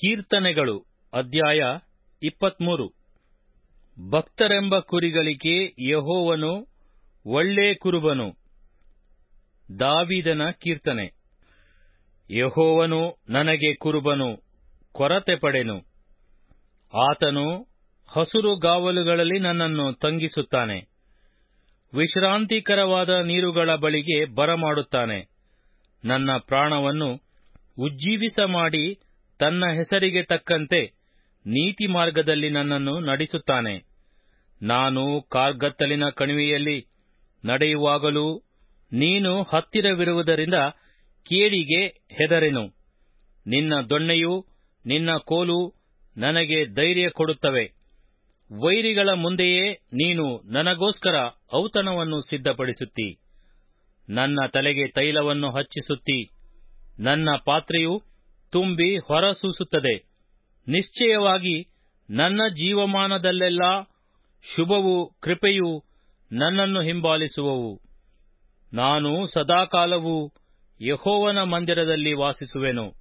ಕೀರ್ತನೆಗಳು ಅಧ್ಯಾಯ ಇಪ್ಪತ್ಮೂರು ಭಕ್ತರೆಂಬ ಕುರಿಗಳಿಗೆ ಯಹೋವನು ಒಳ್ಳೆ ಕುರುಬನು ದಾವಿದನ ಕೀರ್ತನೆ ಯಹೋವನು ನನಗೆ ಕುರುಬನು ಕೊರತೆ ಪಡೆನು ಆತನು ಹಸುರುಗಾವಲುಗಳಲ್ಲಿ ನನ್ನನ್ನು ತಂಗಿಸುತ್ತಾನೆ ವಿಶ್ರಾಂತಿಕರವಾದ ನೀರುಗಳ ಬಳಿಗೆ ಬರಮಾಡುತ್ತಾನೆ ನನ್ನ ಪ್ರಾಣವನ್ನು ಉಜ್ಜೀವಿಸ ಮಾಡಿ ತನ್ನ ಹೆಸರಿಗೆ ತಕ್ಕಂತೆ ನೀತಿ ಮಾರ್ಗದಲ್ಲಿ ನನ್ನನ್ನು ನಡೆಸುತ್ತಾನೆ ನಾನು ಕಾರ್ಗತ್ತಲಿನ ಕಣಿವೆಯಲ್ಲಿ ನಡೆಯುವಾಗಲೂ ನೀನು ಹತ್ತಿರವಿರುವುದರಿಂದ ಕೇಡಿಗೆ ಹೆದರೆನು ನಿನ್ನ ದೊಣ್ಣೆಯೂ ನಿನ್ನ ಕೋಲು ನನಗೆ ಧೈರ್ಯ ಕೊಡುತ್ತವೆ ವೈರಿಗಳ ಮುಂದೆಯೇ ನೀನು ನನಗೋಸ್ಕರ ಔತಣವನ್ನು ಸಿದ್ಧಪಡಿಸುತ್ತಿ ನನ್ನ ತಲೆಗೆ ತೈಲವನ್ನು ಹಚ್ಚಿಸುತ್ತಿ ನನ್ನ ಪಾತ್ರೆಯು ತುಂಬಿ ಹೊರಸೂಸುತ್ತದೆ ನಿಶ್ಚಯವಾಗಿ ನನ್ನ ಜೀವಮಾನದಲ್ಲೆಲ್ಲ ಶುಭವೂ ಕೃಪೆಯೂ ನನ್ನನ್ನು ಹಿಂಬಾಲಿಸುವವು ನಾನು ಸದಾಕಾಲವೂ ಯಹೋವನ ಮಂದಿರದಲ್ಲಿ ವಾಸಿಸುವೆನು